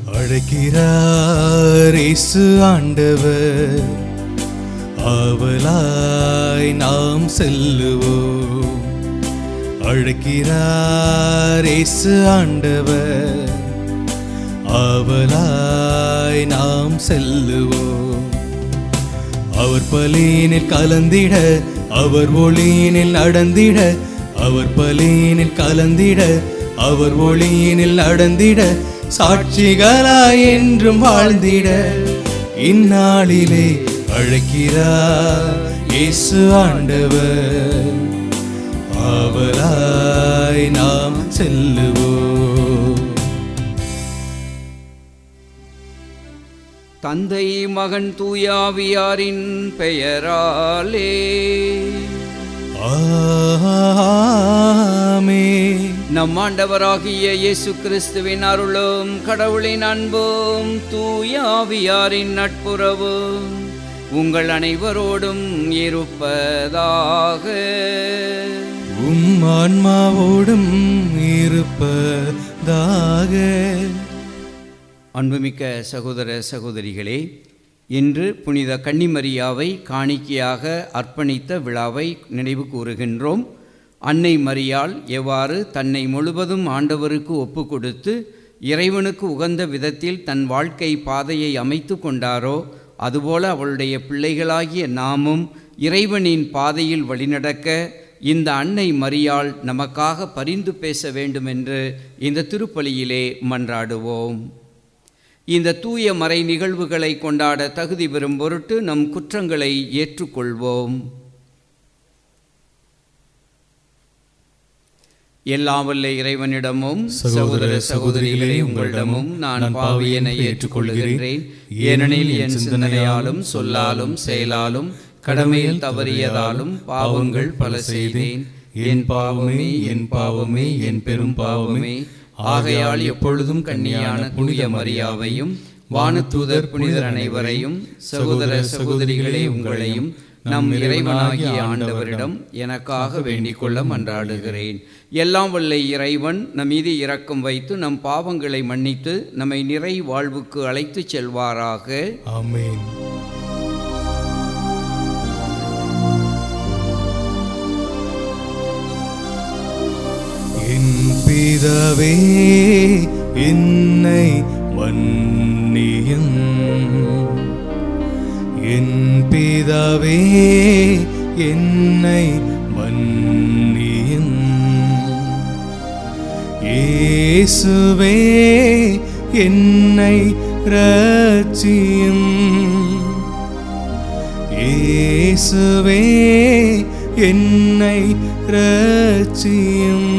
அழைக்கிறார் இயேசு ஆண்டவர் ஆவலாய் நாம் செல்லுவோம் அழைக்கிறார் இயேசு ஆண்டவர் ஆவலாய் நாம் செல்லுவோம் அவர் பலியினில் கலந்திட அவர் ஒளியினில் நடந்திட அவர் பலியினில் கலந்திட அவர் ஒளியினில் நடந்திட சாட்சிகளாய் என்றும் வாழ்ந்திட இந்நாளிலே அழைக்கிறார் இயேசு ஆண்டவர் ஆவலாய் நாம் செல்லுவோம் தந்தை மகன் தூயாவியாரின் பெயராலே ஆமே நம் ஆண்டவராகிய இயேசு கிறிஸ்துவின் அருளும் கடவுளின் அன்பும் தூயாவியாரின் நட்புறவும் உங்கள் அனைவரோடும் இருப்பதாக உம் ஆன்மாவோடும் இருப்பதாக அன்புமிக்க சகோதர சகோதரிகளே இன்று புனித கன்னிமரியாவை காணிக்கையாக அர்ப்பணித்த விழாவை நினைவு கூறுகின்றோம் அன்னை மரியாள் எவ்வாறு தன்னை முழுவதும் ஆண்டவருக்கு ஒப்பு கொடுத்து இறைவனுக்கு உகந்த விதத்தில் தன் வாழ்க்கை பாதையை அமைத்து கொண்டாரோ அதுபோல அவளுடைய பிள்ளைகளாகிய நாமும் இறைவனின் பாதையில் வழிநடக்க இந்த அன்னை மரியாள் நமக்காக பரிந்து பேச வேண்டுமென்று இந்த திருப்பலியிலே மன்றாடுவோம் இந்த தூய மறை நிகழ்வுகளை கொண்டாட தகுதி பெறும் பொருட்டு நம் குற்றங்களை ஏற்றுக்கொள்வோம் எல்லாம் வல்ல இறைவனிடமும் சகோதர சகோதரிகளே உங்களிடமும் நான் பாவியனை ஏற்றுக்கொள்கிறேன் ஏனெனில் என் சிந்தனையாலும் சொல்லாலும் செயலாலும் கடமையில் தவறியதாலும் பாவங்கள் பல செய்தேன் என் பாவமே என் பாவமே என் பெரும் பாவமே ஆகையால் எப்பொழுதும் கன்னியான புனித மரியாவையும் வானதூதர் புனிதர் அனைவரையும் சகோதர சகோதரிகளே உங்களையும் நம் இறைவனாகிய ஆண்டவரிடம் எனக்காக வேண்டிக் கொள்ள மன்றாடுகிறேன் எல்லாம் வல்ல இறைவன் நம் மீது இரக்கம் வைத்து நம் பாவங்களை மன்னித்து நம்மை நிறை வாழ்வுக்கு அழைத்துச் செல்வாராக ஆமென் என் பிதாவே என்னை மன்னியும் என் பிதாவே என்னை மன்னியும் இயேசுவே என்னை ரட்சியும் இயேசுவே என்னை ரட்சியும்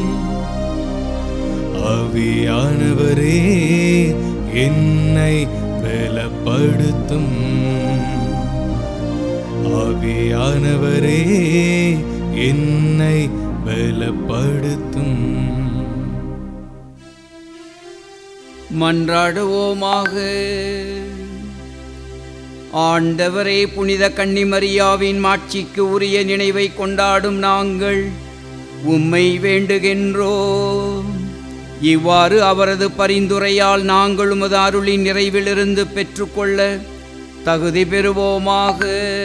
ஆவியானவரே என்னை பலப்படுத்தும் ஆவியானவரே என்னை பலப்படுத்தும் மன்றாடுவோமாக ஆண்டவரே புனித கன்னிமரியாவின் மாட்சிக்கு உரிய நினைவை கொண்டாடும் நாங்கள் உம்மை வேண்டுகின்றோம் இவ்வாறு அவரது பரிந்துரையால் நாங்கள் உமது அருளின் நிறைவிலிருந்து பெற்றுக்கொள்ள தகுதி பெறுவோமாக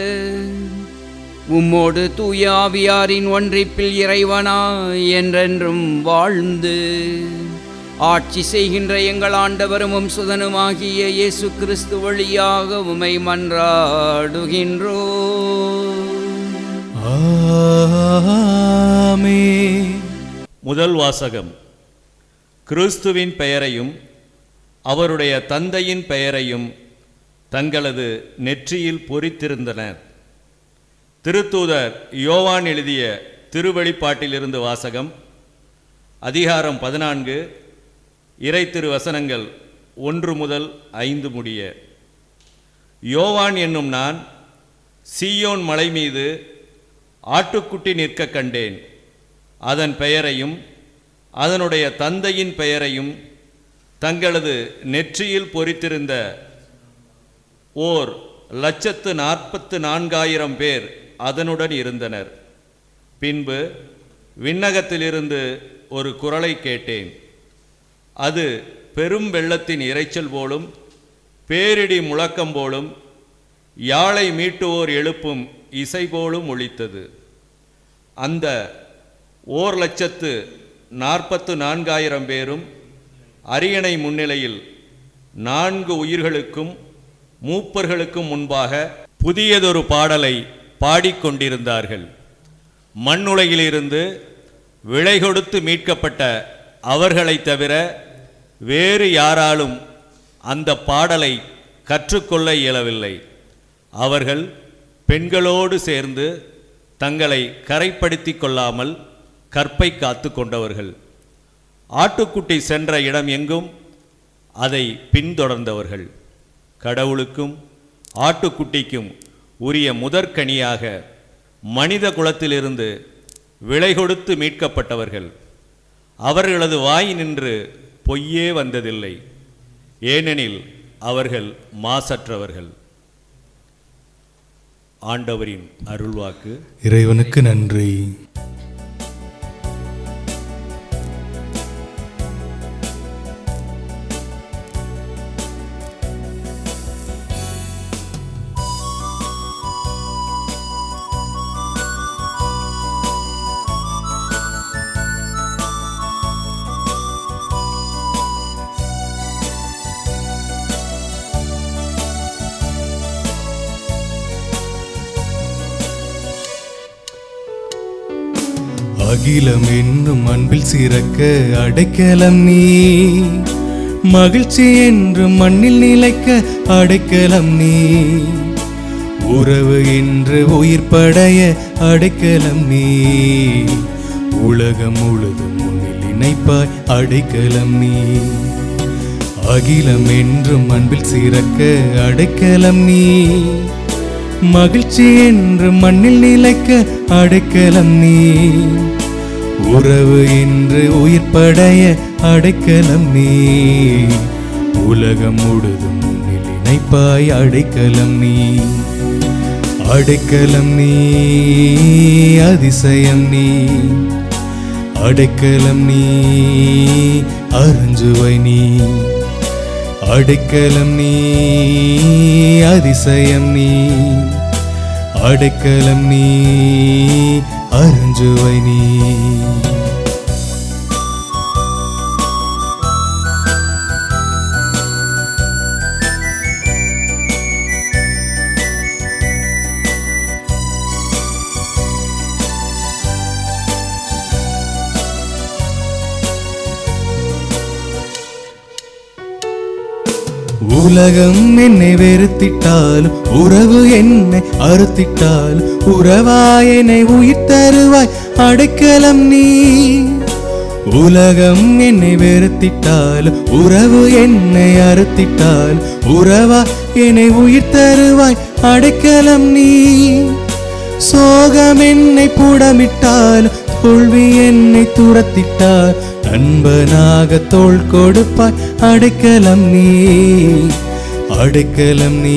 உம்மோடு தூய ஆவியாரின் ஒன்றிப்பில் இறைவனா என்றென்றும் வாழ்ந்து ஆட்சி செய்கின்ற எங்கள் ஆண்டவரும் உம் சுதனுமாகிய இயேசு கிறிஸ்து வழியாக உமை மன்றாடுகின்றோ ஆமே முதல் வாசகம் கிறிஸ்துவின் பெயரையும் அவருடைய தந்தையின் பெயரையும் தங்களது நெற்றியில் பொறித்திருந்தனர் திருத்தூதர் யோவான் எழுதிய திருவெளிப்பாட்டிலிருந்து வாசகம் அதிகாரம் பதினான்கு இறை திருவசனங்கள் ஒன்று முதல் ஐந்து முடிய யோவான் என்னும் நான் சீயோன் மலை மீது ஆட்டுக்குட்டி நிற்க கண்டேன் அதன் பெயரையும் அதனுடைய தந்தையின் பெயரையும் தங்களது நெற்றியில் பொறித்திருந்த ஓர் லட்சத்து நாற்பத்து நான்காயிரம் பேர் அதனுடன் இருந்தனர் பின்பு விண்ணகத்திலிருந்து ஒரு குரலை கேட்டேன் அது பெரும் வெள்ளத்தின் இரைச்சல் போலும் பேரிடி முழக்கம் போலும் யாழை மீட்டுவோர் எழுப்பும் இசை போலும் ஒலித்தது அந்த ஓர் லட்சத்து நாற்பத்து நான்காயிரம் பேரும் அரியணை முன்னிலையில் நான்கு உயிர்களுக்கும் மூப்பர்களுக்கும் முன்பாக புதியதொரு பாடலை பாடிக்கொண்டிருந்தார்கள் மண்ணுலகிலிருந்து விலை கொடுத்து மீட்கப்பட்ட அவர்களைத் தவிர வேறு யாராலும் அந்த பாடலை கற்றுக்கொள்ள இயலவில்லை அவர்கள் பெண்களோடு சேர்ந்து தங்களை கரைப்படுத்தி கொள்ளாமல் கற்பை காத்து கொண்டவர்கள் ஆட்டுக்குட்டி சென்ற இடம் எங்கும் அதை பின்தொடர்ந்தவர்கள் கடவுளுக்கும் ஆட்டுக்குட்டிக்கும் உரிய முதற்கனியாக மனித குலத்திலிருந்து விலை கொடுத்து மீட்கப்பட்டவர்கள் அவர்களது வாய் நின்று பொய்யே வந்ததில்லை ஏனெனில் அவர்கள் மாசற்றவர்கள் ஆண்டவரின் அருள்வாக்கு இறைவனுக்கு நன்றி அகிலம் என்னும் அன்பில் சிறக்க அடைக்கலம் நீ மகிழ்ச்சி என்றும் மண்ணில் நிலைக்க அடைக்கலம் நீ உறவு என்று உயிர் படைய அடைக்கலம் நீ உலகம் முழுதும் முன்னில் இணைப்பாய் அடைக்கலம் நீ அகிலம் என்றும் அன்பில் சிறக்க அடைக்கலம் நீ மகிழ்ச்சி என்று மண்ணில் நிலைக்க அடைக்கலம் நீ உறவு என்று உயிர் படைய அடைக்கலம் நீ உலகம் முழுதும் உன்னில் இணைப்பாய் அடைக்கலம் நீ அடைக்கலம் நீ அதிசயம் நீ அடைக்கலம் நீ அருஞ்சுவை நீ அடைக்கலம் நீ அதிசயம் நீ அடைக்கலம் நீ அருஞ்சுவை நீ உலகம் என்னை வெறுத்திட்டாலும் உறவு என்னை அறுத்திட்டால் உறவாய் என்னை உயிர் தருவாய் அடைக்கலம் நீ உலகம் என்னை வெறுத்திட்டால் உறவு என்னை அறுத்திட்டால் உறவா என்னை உயிர் தருவாய் அடைக்கலம் நீ சோகம் என்னை புடமிட்டால் தோல்வி என்னை துரத்திட்டால் நண்பனாக தோள் கொடுப்பாய் அடைக்கலம் நீ அடைக்கலம் நீ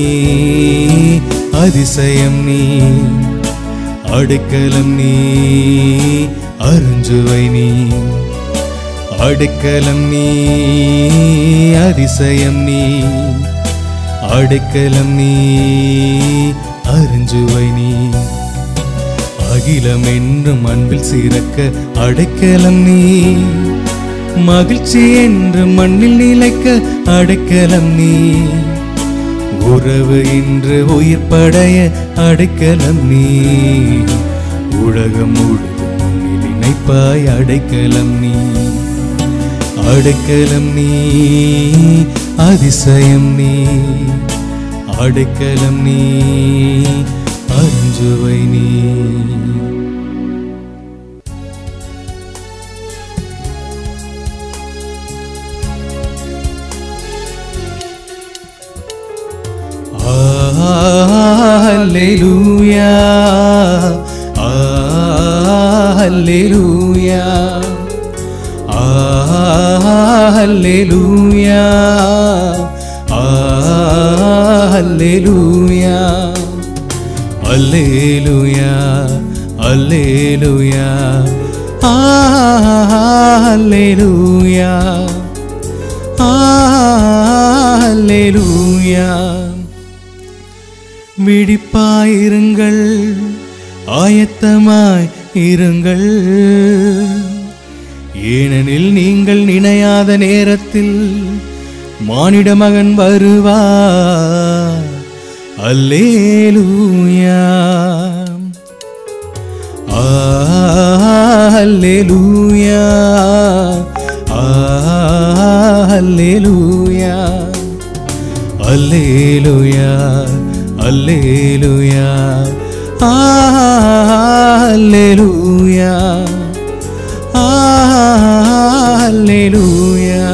அதிசயம் நீ அடைக்கலம் நீ அருஞ்சுவை நீ அடைக்கலம் நீ அதிசயம் நீ அடைக்கலம் நீ அருஞ்சுவை நீ அகிலம் என்றும் அன்பில் சிறக்க அடைக்கலம் நீ மகிழ்ச்சி என்று மண்ணில் நிலைக்க அடைக்கலம் நீ உறவு இன்று உயிர் படைய அடைக்கலம் நீ உலகம் முழுதும் உன்னில் இணைப்பாய் அடைக்கலம் நீ அடைக்கலம் நீ அதிசயம் நீ அடைக்கலம் நீ அருஞ்சுவை நீ Alleluia. Alleluia. Alleluia. Alleluia. Alleluia. Alleluia. Alleluia. அல்லேலூயா விழிப்பாயிருங்கள் ஆயத்தமாய் இருங்கள் ஏனெனில் நீங்கள் நினையாத நேரத்தில் மானிட மகன் வருவார் அல்லேலூயா அல்லேலூயா அல்லேலூயா அல்லேலூயா அல்லேலூயா அல்லேலூயா அல்லேலூயா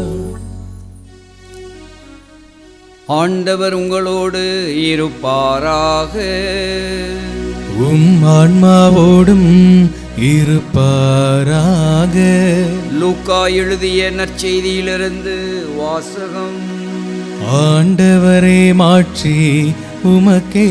ஆண்டவர் உங்களோடு இருப்பாராக உம் ஆன்மாவோடும் இருப்பாராக லூக்கா எழுதிய நற்செய்தியிலிருந்து வாசகம் ஆண்டவரே மாட்சி உமக்கே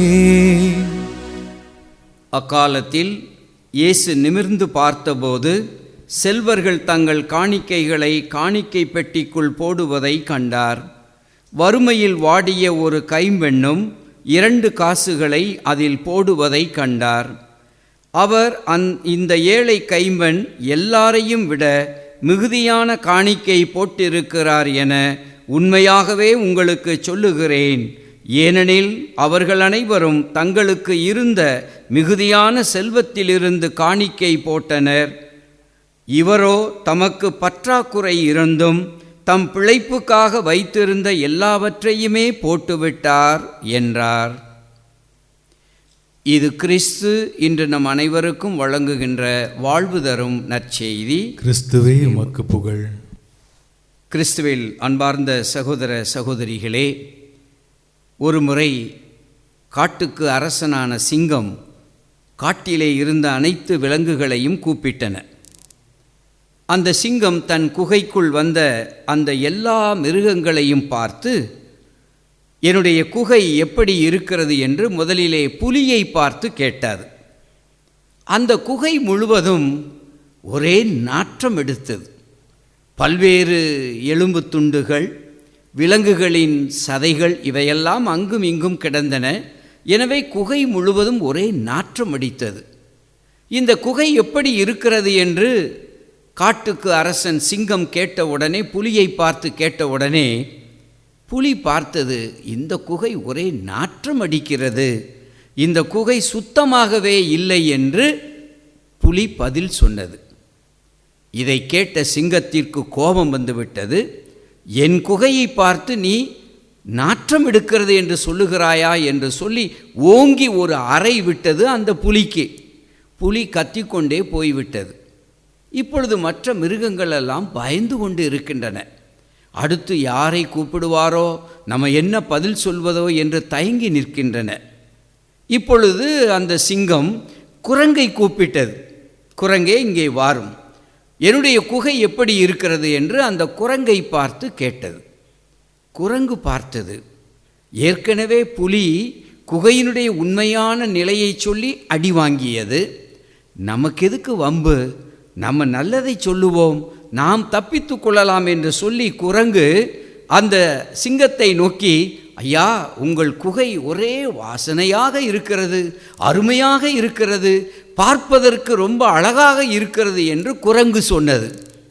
அக்காலத்தில் இயேசு நிமிர்ந்து பார்த்தபோது செல்வர்கள் தங்கள் காணிக்கைகளை காணிக்கை பெட்டிக்குள் போடுவதை கண்டார் வறுமையில் வாடிய ஒரு கைம்பெண்ணும் இரண்டு காசுகளை அதில் போடுவதை கண்டார் அவர் அந் இந்த ஏழை கைம்பெண் எல்லாரையும் விட மிகுதியான காணிக்கை போட்டிருக்கிறார் என உண்மையாகவே உங்களுக்கு சொல்லுகிறேன் ஏனெனில் அவர்கள் அனைவரும் தங்களுக்கு இருந்த மிகுதியான செல்வத்திலிருந்து காணிக்கை போட்டனர் இவரோ தமக்கு பற்றாக்குறை இருந்தும் தம் பிழைப்புக்காக வைத்திருந்த எல்லாவற்றையுமே போட்டுவிட்டார் என்றார் இது கிறிஸ்து இன்று நம் அனைவருக்கும் வழங்குகின்ற வாழ்வு தரும் நற்செய்தி கிறிஸ்துவே உமக்கு புகழ் கிறிஸ்துவில் அன்பார்ந்த சகோதர சகோதரிகளே ஒரு முறை காட்டுக்கு அரசனான சிங்கம் காட்டிலே இருந்த அனைத்து விலங்குகளையும் கூப்பிட்டன அந்த சிங்கம் தன் குகைக்குள் வந்த அந்த எல்லா மிருகங்களையும் பார்த்து என்னுடைய குகை எப்படி இருக்கிறது என்று முதலிலே புலியை பார்த்து கேட்டது அந்த குகை முழுவதும் ஒரே நாற்றம் எடுத்தது பல்வேறு எலும்பு துண்டுகள் விலங்குகளின் சதைகள் இவையெல்லாம் அங்கும் இங்கும் கிடந்தன எனவே குகை முழுவதும் ஒரே நாற்றம் அடித்தது இந்த குகை எப்படி இருக்கிறது என்று காட்டுக்கு அரசன் சிங்கம் கேட்டவுடனே புலியை பார்த்து கேட்டவுடனே புலி பார்த்தது இந்த குகை ஒரே நாற்றம் அடிக்கிறது இந்த குகை சுத்தமாகவே இல்லை என்று புலி பதில் சொன்னது இதை கேட்ட சிங்கத்திற்கு கோபம் வந்துவிட்டது என் குகையை பார்த்து நீ நாற்றம் எடுக்கிறது என்று சொல்லுகிறாயா என்று சொல்லி ஓங்கி ஒரு அறை விட்டது அந்த புலிக்கு புலி கத்திக்கொண்டே போய்விட்டது இப்பொழுது மற்ற மிருகங்கள் எல்லாம் பயந்து கொண்டு இருக்கின்றன அடுத்து யாரை கூப்பிடுவாரோ நம்ம என்ன பதில் சொல்வதோ என்று தயங்கி நிற்கின்றன இப்பொழுது அந்த சிங்கம் குரங்கை கூப்பிட்டது குரங்கே இங்கே வாரும் என்னுடைய குகை எப்படி இருக்கிறது என்று அந்த குரங்கை பார்த்து கேட்டது குரங்கு பார்த்தது ஏற்கனவே புலி குகையினுடைய உண்மையான நிலையை சொல்லி அடி வாங்கியது நமக்கு எதுக்கு வம்பு நம்ம நல்லதை சொல்லுவோம் நாம் தப்பித்து கொள்ளலாம் என்று சொல்லி குரங்கு அந்த சிங்கத்தை நோக்கி ஐயா உங்கள் குகை ஒரே வாசனையாக இருக்கிறது அருமையாக இருக்கிறது பார்ப்பதற்கு ரொம்ப அழகாக இருக்கிறது என்று குரங்கு சொன்னது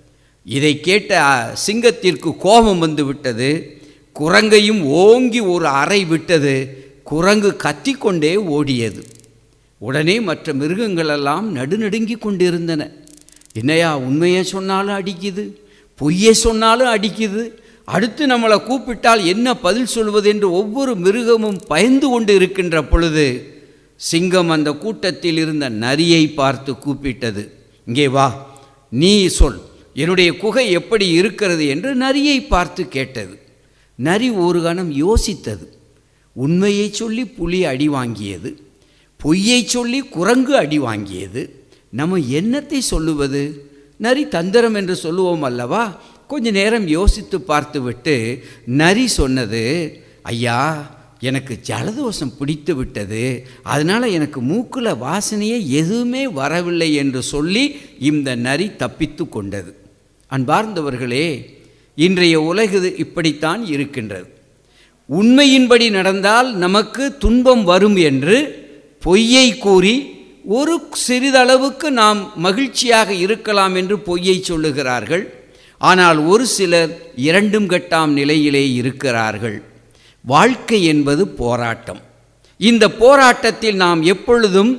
இதை கேட்ட சிங்கத்திற்கு கோபம் வந்து விட்டது குரங்கையும் ஓங்கி ஒரு அறை விட்டது குரங்கு கத்திக்கொண்டே ஓடியது உடனே மற்ற மிருகங்களெல்லாம் நடுநடுங்கி கொண்டிருந்தன என்னையா உண்மையை சொன்னாலும் அடிக்குது பொய்யை சொன்னாலும் அடிக்குது அடுத்து நம்மளை கூப்பிட்டால் என்ன பதில் சொல்வது என்று ஒவ்வொரு மிருகமும் பயந்து கொண்டு இருக்கின்ற பொழுது சிங்கம் அந்த கூட்டத்தில் இருந்த நரியை பார்த்து கூப்பிட்டது இங்கே வா நீ சொல் என்னுடைய குகை எப்படி இருக்கிறது என்று நரியை பார்த்து கேட்டது நரி ஒரு கணம் யோசித்தது உண்மையை சொல்லி புலி அடி வாங்கியது பொய்யை சொல்லி குரங்கு அடி வாங்கியது நம்ம என்னத்தை சொல்லுவது நரி தந்திரம் என்று சொல்லுவோம் அல்லவா கொஞ்ச நேரம் யோசித்து பார்த்துவிட்டு நரி சொன்னது ஐயா எனக்கு ஜலதோஷம் பிடித்து விட்டது அதனால் எனக்கு மூக்கில் வாசனையே எதுவுமே வரவில்லை என்று சொல்லி இந்த நரி தப்பித்து கொண்டது அன்பார்ந்தவர்களே இன்றைய உலகு இப்படித்தான் இருக்கின்றது உண்மையின்படி நடந்தால் நமக்கு துன்பம் வரும் என்று பொய்யை கூறி ஒரு சிறிதளவுக்கு நாம் மகிழ்ச்சியாக இருக்கலாம் என்று பொய்யை சொல்லுகிறார்கள் ஆனால் ஒரு சிலர் இரண்டும் கட்டாம் நிலையிலே இருக்கிறார்கள் வாழ்க்கை என்பது போராட்டம் இந்த போராட்டத்தில் நாம் எப்பொழுதும்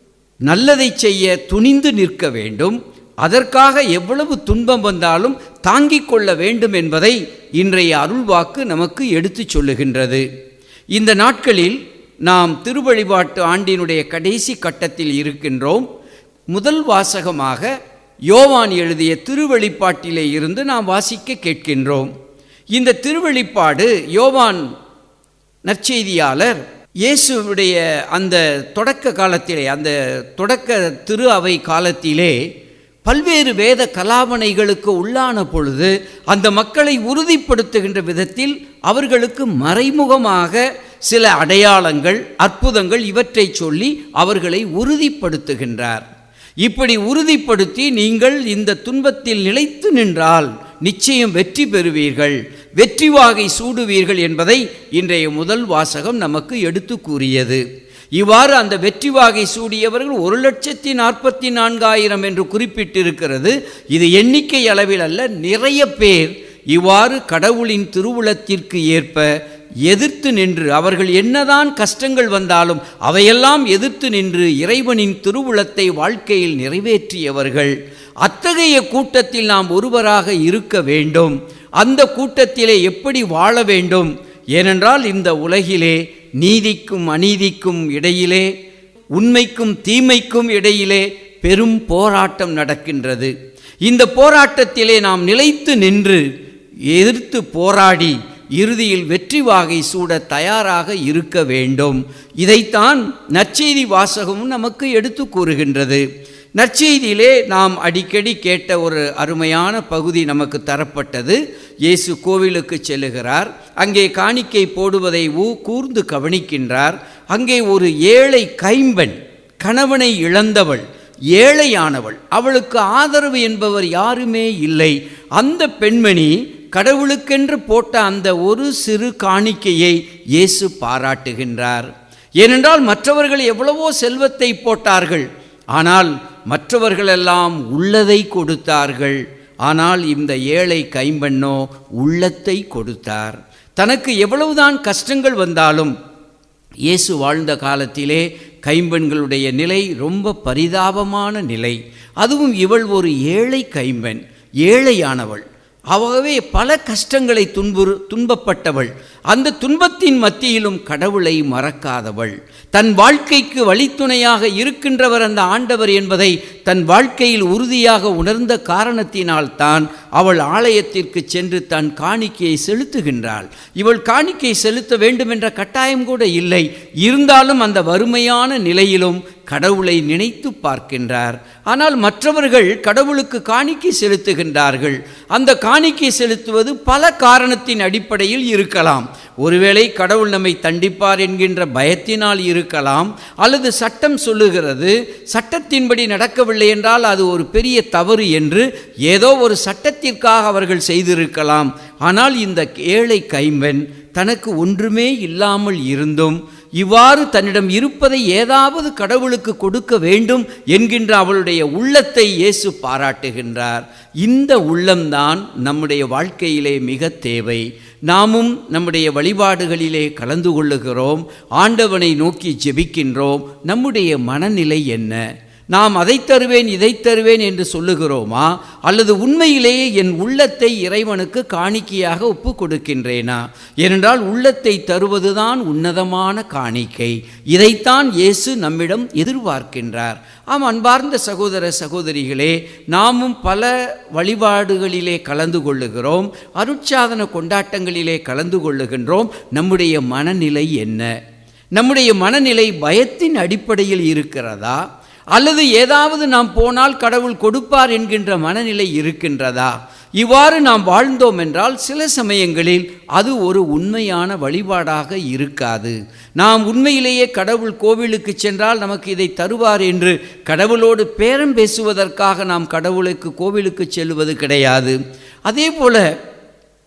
நல்லதை செய்ய துணிந்து நிற்க வேண்டும் அதற்காக எவ்வளவு துன்பம் வந்தாலும் தாங்கிக் கொள்ள வேண்டும் என்பதை இன்றைய அருள்வாக்கு நமக்கு எடுத்துச் சொல்லுகின்றது இந்த நாட்களில் நாம் திருவழிபாட்டு ஆண்டினுடைய கடைசி கட்டத்தில் இருக்கின்றோம் முதல் வாசகமாக யோவான் எழுதிய திருவெளிப்பாட்டிலே இருந்து நாம் வாசிக்க கேட்கின்றோம் இந்த திருவெளிப்பாடு யோவான் நற்செய்தியாளர் இயேசுவுடைய அந்த தொடக்க காலத்திலே அந்த தொடக்க திரு அவை காலத்திலே பல்வேறு வேத கலாவணைகளுக்கு உள்ளான பொழுது அந்த மக்களை உறுதிப்படுத்துகின்ற விதத்தில் அவர்களுக்கு மறைமுகமாக சில அடையாளங்கள் அற்புதங்கள் இவற்றை சொல்லி அவர்களை உறுதிப்படுத்துகின்றார் இப்படி உறுதிப்படுத்தி நீங்கள் இந்த துன்பத்தில் நிலைத்து நின்றால் நிச்சயம் வெற்றி பெறுவீர்கள் வெற்றி வாகை சூடுவீர்கள் என்பதை இன்றைய முதல் வாசகம் நமக்கு எடுத்து கூறியது இவ்வாறு அந்த வெற்றி வாகை சூடியவர்கள் ஒரு லட்சத்தி நாற்பத்தி நான்காயிரம் என்று குறிப்பிட்டிருக்கிறது இது எண்ணிக்கை அளவில் அல்ல நிறைய பேர் இவ்வாறு கடவுளின் திருவுளத்திற்கு ஏற்ப எதிர்த்து நின்று அவர்கள் என்னதான் கஷ்டங்கள் வந்தாலும் அவையெல்லாம் எதிர்த்து நின்று இறைவனின் திருவுளத்தை வாழ்க்கையில் நிறைவேற்றியவர்கள் அத்தகைய கூட்டத்தில் நாம் ஒருவராக இருக்க வேண்டும் அந்த கூட்டத்திலே எப்படி வாழ வேண்டும் ஏனென்றால் இந்த உலகிலே நீதிக்கும் அநீதிக்கும் இடையிலே உண்மைக்கும் தீமைக்கும் இடையிலே பெரும் போராட்டம் நடக்கின்றது இந்த போராட்டத்திலே நாம் நிலைத்து நின்று எதிர்த்து போராடி இறுதியில் வெற்றி வாகை சூட தயாராக இருக்க வேண்டும் இதைத்தான் நற்செய்தி வாசகமும் நமக்கு எடுத்து கூறுகின்றது நற்செய்தியிலே நாம் அடிக்கடி கேட்ட ஒரு அருமையான பகுதி நமக்கு தரப்பட்டது இயேசு கோவிலுக்கு செல்லுகிறார் அங்கே காணிக்கை போடுவதை ஊ கூர்ந்து கவனிக்கின்றார் அங்கே ஒரு ஏழை கைம்பெண் கணவனை இழந்தவள் ஏழையானவள் அவளுக்கு ஆதரவு என்பவர் யாருமே இல்லை அந்த பெண்மணி கடவுளுக்கென்று போட்ட அந்த ஒரு சிறு காணிக்கையை இயேசு பாராட்டுகின்றார் ஏனென்றால் மற்றவர்கள் எவ்வளவோ செல்வத்தை போட்டார்கள் ஆனால் மற்றவர்களெல்லாம் உள்ளதை கொடுத்தார்கள் ஆனால் இந்த ஏழை கைம்பெண்ணோ உள்ளத்தை கொடுத்தார் தனக்கு எவ்வளவுதான் கஷ்டங்கள் வந்தாலும் இயேசு வாழ்ந்த காலத்திலே கைம்பெண்களுடைய நிலை ரொம்ப பரிதாபமான நிலை அதுவும் இவள் ஒரு ஏழை கைம்பெண் ஏழையானவள் ஆகவே பல கஷ்டங்களை துன்புறு துன்பப்பட்டவள் அந்த துன்பத்தின் மத்தியிலும் கடவுளை மறக்காதவள் தன் வாழ்க்கைக்கு வழித்துணையாக இருக்கின்றவர் அந்த ஆண்டவர் என்பதை தன் வாழ்க்கையில் உறுதியாக உணர்ந்த காரணத்தினால் தான் அவள் ஆலயத்திற்கு சென்று தன் காணிக்கையை செலுத்துகின்றாள் இவள் காணிக்கை செலுத்த வேண்டும் என்ற கட்டாயம் கூட இல்லை இருந்தாலும் அந்த வறுமையான நிலையிலும் கடவுளை நினைத்து பார்க்கின்றார் ஆனால் மற்றவர்கள் கடவுளுக்கு காணிக்கை செலுத்துகின்றார்கள் அந்த காணிக்கை செலுத்துவது பல காரணத்தின் அடிப்படையில் இருக்கலாம் ஒருவேளை கடவுள் நம்மை தண்டிப்பார் என்கின்ற பயத்தினால் இருக்கலாம் அல்லது சட்டம் சொல்லுகிறது சட்டத்தின்படி நடக்கவில்லை என்றால் அது ஒரு பெரிய தவறு என்று ஏதோ ஒரு சட்டத்திற்காக அவர்கள் செய்திருக்கலாம் ஆனால் இந்த ஏழை கைம்பெண் தனக்கு ஒன்றுமே இல்லாமல் இருந்தும் இவ்வாறு தன்னிடம் இருப்பதை ஏதாவது கடவுளுக்கு கொடுக்க வேண்டும் என்கின்ற அவளுடைய உள்ளத்தை இயேசு பாராட்டுகின்றார் இந்த உள்ளம்தான் நம்முடைய வாழ்க்கையிலே மிக தேவை நாமும் நம்முடைய வழிபாடுகளிலே கலந்து கொள்ளுகிறோம் ஆண்டவனை நோக்கி ஜெபிக்கின்றோம் நம்முடைய மனநிலை என்ன நாம் அதை தருவேன் இதை தருவேன் என்று சொல்லுகிறோமா அல்லது உண்மையிலேயே என் உள்ளத்தை இறைவனுக்கு காணிக்கையாக ஒப்பு கொடுக்கின்றேனா ஏனென்றால் உள்ளத்தை தருவதுதான் உன்னதமான காணிக்கை இதைத்தான் இயேசு நம்மிடம் எதிர்பார்க்கின்றார் ஆம் அன்பார்ந்த சகோதர சகோதரிகளே நாமும் பல வழிபாடுகளிலே கலந்து கொள்ளுகிறோம் அருட்சாதன கொண்டாட்டங்களிலே கலந்து கொள்ளுகின்றோம் நம்முடைய மனநிலை என்ன நம்முடைய மனநிலை பயத்தின் அடிப்படையில் இருக்கிறதா அல்லது ஏதாவது நாம் போனால் கடவுள் கொடுப்பார் என்கின்ற மனநிலை இருக்கின்றதா இவ்வாறு நாம் வாழ்ந்தோம் என்றால் சில சமயங்களில் அது ஒரு உண்மையான வழிபாடாக இருக்காது நாம் உண்மையிலேயே கடவுள் கோவிலுக்கு சென்றால் நமக்கு இதை தருவார் என்று கடவுளோடு பேரம் பேசுவதற்காக நாம் கடவுளுக்கு கோவிலுக்கு செல்வது கிடையாது அதே போல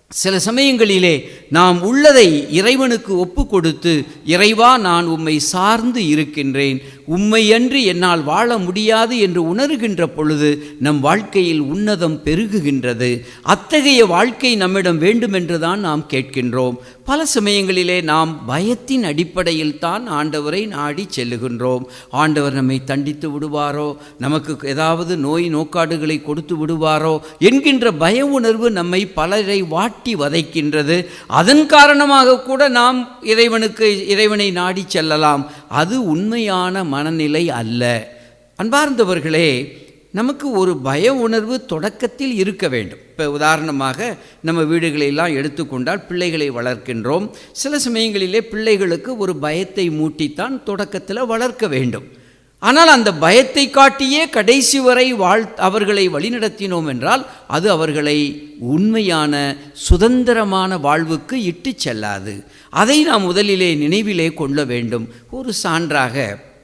சில சமயங்களிலே நாம் உள்ளதை இறைவனுக்கு ஒப்பு கொடுத்து இறைவா நான் உம்மை சார்ந்து இருக்கின்றேன் உம்மையன்றி என்னால் வாழ முடியாது என்று உணர்கின்ற பொழுது நம் வாழ்க்கையில் உன்னதம் பெருகுகின்றது அத்தகைய வாழ்க்கை நம்மிடம் வேண்டுமென்று தான் நாம் கேட்கின்றோம் பல சமயங்களிலே நாம் பயத்தின் அடிப்படையில் தான் ஆண்டவரை நாடி செல்லுகின்றோம் ஆண்டவர் நம்மை தண்டித்து விடுவாரோ நமக்கு ஏதாவது நோய் நோக்காடுகளை கொடுத்து விடுவாரோ என்கின்ற பய உணர்வு நம்மை பலரை வாட்டி வதைக்கின்றது அதன் காரணமாக கூட நாம் இறைவனுக்கு இறைவனை நாடி செல்லலாம் அது உண்மையான மனநிலை அல்ல அன்பார்ந்தவர்களே நமக்கு ஒரு பய உணர்வு தொடக்கத்தில் இருக்க வேண்டும் இப்போ உதாரணமாக நம்ம வீடுகளெல்லாம் எடுத்துக்கொண்டால் பிள்ளைகளை வளர்க்கின்றோம் சில சமயங்களிலே பிள்ளைகளுக்கு ஒரு பயத்தை மூட்டித்தான் தொடக்கத்தில் வளர்க்க வேண்டும் ஆனால் அந்த பயத்தை காட்டியே கடைசி வரை வாழ் அவர்களை வழிநடத்தினோம் என்றால் அது அவர்களை உண்மையான சுதந்திரமான வாழ்வுக்கு இட்டு செல்லாது அதை நாம் முதலிலே நினைவிலே கொள்ள வேண்டும் ஒரு சான்றாக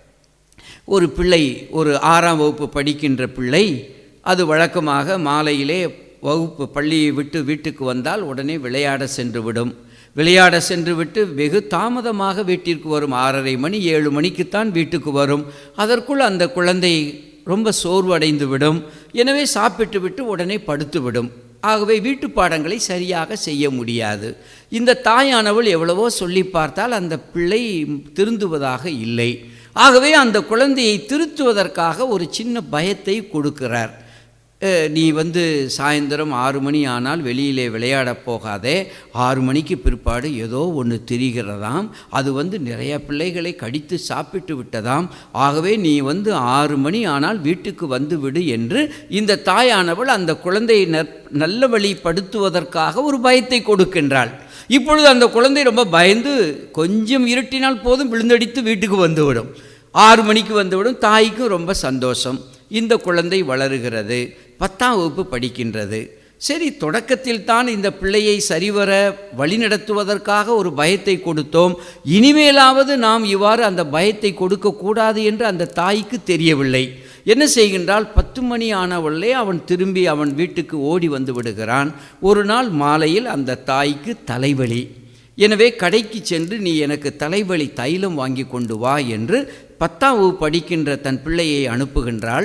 ஒரு பிள்ளை ஒரு ஆறாம் வகுப்பு படிக்கின்ற பிள்ளை அது வழக்கமாக மாலையிலே வகுப்பு பள்ளியை விட்டு வீட்டுக்கு வந்தால் உடனே விளையாட சென்று விடும் விளையாட சென்று விட்டு வெகு தாமதமாக வீட்டிற்கு வரும் ஆறரை மணி ஏழு மணிக்குத்தான் வீட்டுக்கு வரும் அதற்குள் அந்த குழந்தை ரொம்ப சோர்வடைந்து விடும் எனவே சாப்பிட்டு விட்டு உடனே படுத்து விடும் ஆகவே வீட்டு பாடங்களை சரியாக செய்ய முடியாது இந்த தாயானவள் எவ்வளவோ சொல்லி பார்த்தால் அந்த பிள்ளை திருந்துவதாக இல்லை ஆகவே அந்த குழந்தையை திருத்துவதற்காக ஒரு சின்ன பயத்தை கொடுக்கிறார் அஹ், நீ வந்து சாயந்தரம் ஆறு மணி ஆனால் வெளியிலே விளையாடப் போகாதே ஆறு மணிக்கு பிற்பாடு ஏதோ ஒன்று திரிகிறதாம் அது வந்து நிறைய பிள்ளைகளை கடித்து சாப்பிட்டு விட்டதாம் ஆகவே நீ வந்து ஆறு மணி ஆனால் வீட்டுக்கு வந்து விடு என்று இந்த தாயானவள் அந்த குழந்தையை நற் நல்ல வழிப்படுத்துவதற்காக ஒரு பயத்தை கொடுக்கின்றாள் இப்பொழுது அந்த குழந்தை ரொம்ப பயந்து கொஞ்சம் இருட்டினால் போதும் விழுந்தடித்து வீட்டுக்கு வந்துவிடும் ஆறு மணிக்கு வந்துவிடும் தாய்க்கும் ரொம்ப சந்தோஷம் இந்த குழந்தை வளருகிறது பத்தாம் வகுப்பு படிக்கின்றது சரி தொடக்கத்தில் தான் இந்த பிள்ளையை சரிவர வழிநடத்துவதற்காக ஒரு பயத்தை கொடுத்தோம் இனிமேலாவது நாம் இவ்வாறு அந்த பயத்தை கொடுக்கக்கூடாது என்று அந்த தாய்க்கு தெரியவில்லை என்ன செய்கின்றால் பத்து மணி ஆனவளே அவன் திரும்பி அவன் வீட்டுக்கு ஓடி வந்து விடுகிறான் ஒரு நாள் மாலையில் அந்த தாய்க்கு தலைவலி எனவே கடைக்கு சென்று நீ எனக்கு தலைவலி தைலம் வாங்கி கொண்டு வா என்று பத்தாம் வகுப்பு படிக்கின்ற தன் பிள்ளையை அனுப்புகின்றாள்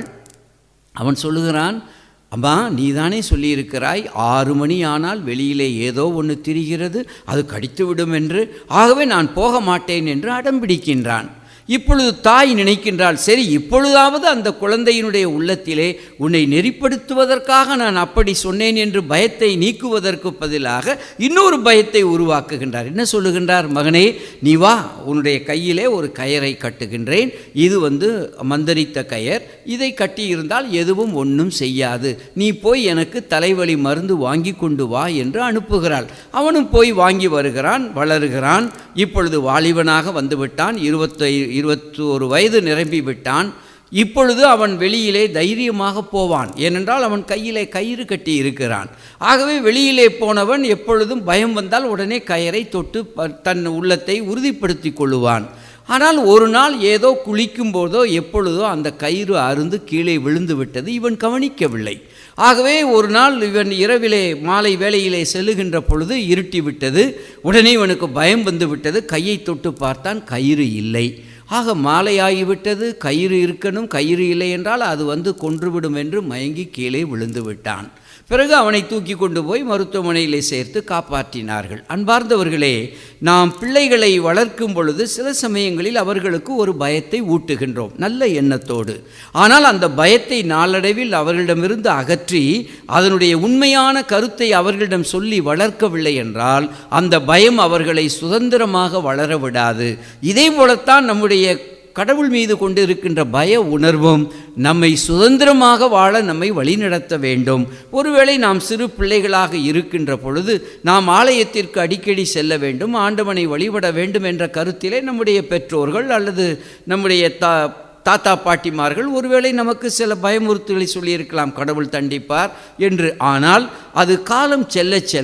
அவன் சொல்லுகிறான் அம்மா நீதானே சொல்லியிருக்கிறாய் ஆறு மணி ஆனால் வெளியிலே ஏதோ ஒன்று திரிகிறது அது கடித்து விடும் என்று ஆகவே நான் போக மாட்டேன் என்று அடம்பிடிக்கின்றான் இப்பொழுது தாய் நினைக்கின்றாள் சரி இப்பொழுதாவது அந்த குழந்தையினுடைய உள்ளத்திலே உன்னை நெறிப்படுத்துவதற்காக நான் அப்படி சொன்னேன் என்று பயத்தை நீக்குவதற்கு பதிலாக இன்னொரு பயத்தை உருவாக்குகின்றார் என்ன சொல்லுகின்றார் மகனே நீ வா உன்னுடைய கையிலே ஒரு கயரை கட்டுகின்றேன் இது வந்து மந்தரித்த கயர் இதை கட்டியிருந்தால் எதுவும் ஒன்றும் செய்யாது நீ போய் எனக்கு தலைவலி மருந்து வாங்கி கொண்டு வா என்று அனுப்புகிறாள் அவனும் போய் வாங்கி வருகிறான் வளருகிறான் இப்பொழுது வாலிபனாக வந்துவிட்டான் இருபத்தை இருபத்தோரு வயது நிரம்பி விட்டான் இப்பொழுது அவன் வெளியிலே தைரியமாக போவான் ஏனென்றால் அவன் கையிலே கயிறு கட்டி இருக்கிறான் ஆகவே வெளியிலே போனவன் எப்பொழுதும் பயம் வந்தால் உடனே கயரை தொட்டு ப- தன் உள்ளத்தை உறுதிப்படுத்தி கொள்ளுவான் ஆனால் ஒரு நாள் ஏதோ குளிக்கும் போதோ எப்பொழுதோ அந்த கயிறு அருந்து கீழே விழுந்து விட்டது இவன் கவனிக்கவில்லை ஆகவே ஒரு நாள் இவன் இரவிலே மாலை வேளையிலே செல்லுகின்ற பொழுது இருட்டி விட்டது உடனே இவனுக்கு பயம் வந்து விட்டது கையை தொட்டு பார்த்தான் கயிறு இல்லை ஆக மாலையாகிவிட்டது கயிறு இருக்கணும் கயிறு இல்லை என்றால் அது வந்து கொன்றுவிடும் என்று மயங்கி கீழே விழுந்து விட்டான் பிறகு அவனை தூக்கி கொண்டு போய் மருத்துவமனையிலே சேர்த்து காப்பாற்றினார்கள் அன்பார்ந்தவர்களே நாம் பிள்ளைகளை வளர்க்கும் பொழுது சில சமயங்களில் அவர்களுக்கு ஒரு பயத்தை ஊட்டுகின்றோம் நல்ல எண்ணத்தோடு ஆனால் அந்த பயத்தை நாளடைவில் அவர்களிடமிருந்து அகற்றி அதனுடைய உண்மையான கருத்தை அவர்களிடம் சொல்லி வளர்க்கவில்லை என்றால் அந்த பயம் அவர்களை சுதந்திரமாக வளர விடாது இதே போலத்தான் நம்முடைய கடவுள் மீது கொண்டிருக்கின்ற பய உணர்வும் நம்மை சுதந்திரமாக வாழ நம்மை வழிநடத்த வேண்டும் ஒருவேளை நாம் சிறு பிள்ளைகளாக இருக்கின்ற பொழுது நாம் ஆலயத்திற்கு அடிக்கடி செல்ல வேண்டும் ஆண்டவனை வழிபட வேண்டும் என்ற கருத்திலே நம்முடைய பெற்றோர்கள் அல்லது நம்முடைய தா தாத்தா பாட்டிமார்கள் ஒருவேளை நமக்கு சில பயமுறுத்தலை சொல்லியிருக்கலாம் கடவுள் தண்டிப்பார் என்று ஆனால் அது காலம் செல்ல செல்ல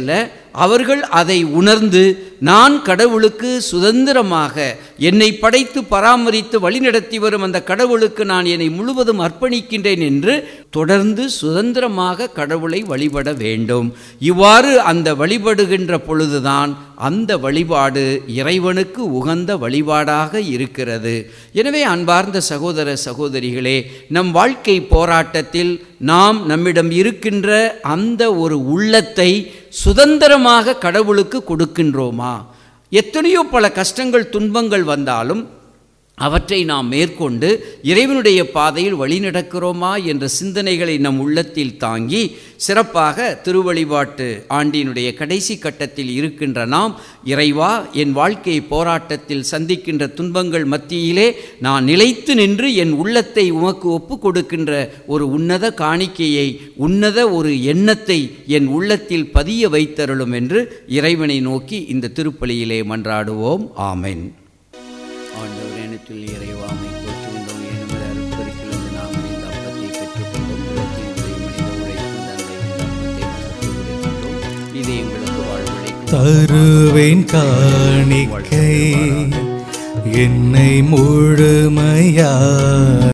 அவர்கள் அதை உணர்ந்து நான் கடவுளுக்கு சுதந்திரமாக என்னை படைத்து பராமரித்து வழிநடத்தி வரும் அந்த கடவுளுக்கு நான் என்னை முழுவதும் அர்ப்பணிக்கின்றேன் என்று தொடர்ந்து சுதந்திரமாக கடவுளை வழிபட வேண்டும் இவ்வாறு அந்த வழிபடுகின்ற பொழுதுதான் அந்த வழிபாடு இறைவனுக்கு உகந்த வழிபாடாக இருக்கிறது எனவே அன்பார்ந்த சகோதர சகோதரிகளே நம் வாழ்க்கை போராட்டத்தில் நாம் நம்மிடம் இருக்கின்ற அந்த ஒரு உள்ளத்தை சுதந்திரமாக கடவுளுக்கு கொடுக்கின்றோமா எத்தனையோ பல கஷ்டங்கள் துன்பங்கள் வந்தாலும் அவற்றை நாம் மேற்கொண்டு இறைவனுடைய பாதையில் வழிநடக்கிறோமா என்ற சிந்தனைகளை நம் உள்ளத்தில் தாங்கி சிறப்பாக திருவழிபாட்டு ஆண்டினுடைய கடைசி கட்டத்தில் இருக்கின்ற நாம் இறைவா என் வாழ்க்கை போராட்டத்தில் சந்திக்கின்ற துன்பங்கள் மத்தியிலே நான் நிலைத்து நின்று என் உள்ளத்தை உமக்கு ஒப்பு கொடுக்கின்ற ஒரு உன்னத காணிக்கையை உன்னத ஒரு எண்ணத்தை என் உள்ளத்தில் பதிய வைத்தருளும் என்று இறைவனை நோக்கி இந்த திருப்பலியிலே மன்றாடுவோம் ஆமென் ஆண்டவர் எனத்தில் இறைவாமை போற்றுகின்றோம் என்பது அருட்பெருக்கிலிருந்து நாங்கள் இந்த அப்பத்தை பெற்றுக்கொண்டோம் உலகத்தினுடைய மனித உழைக்கும் தந்தை இந்த அப்பத்தை நமக்கு கொடுக்கின்றோம் இது எங்களுக்கு வாழ்வழைக்கும் தருவேன் காணிக்கை என்னை முழுமையா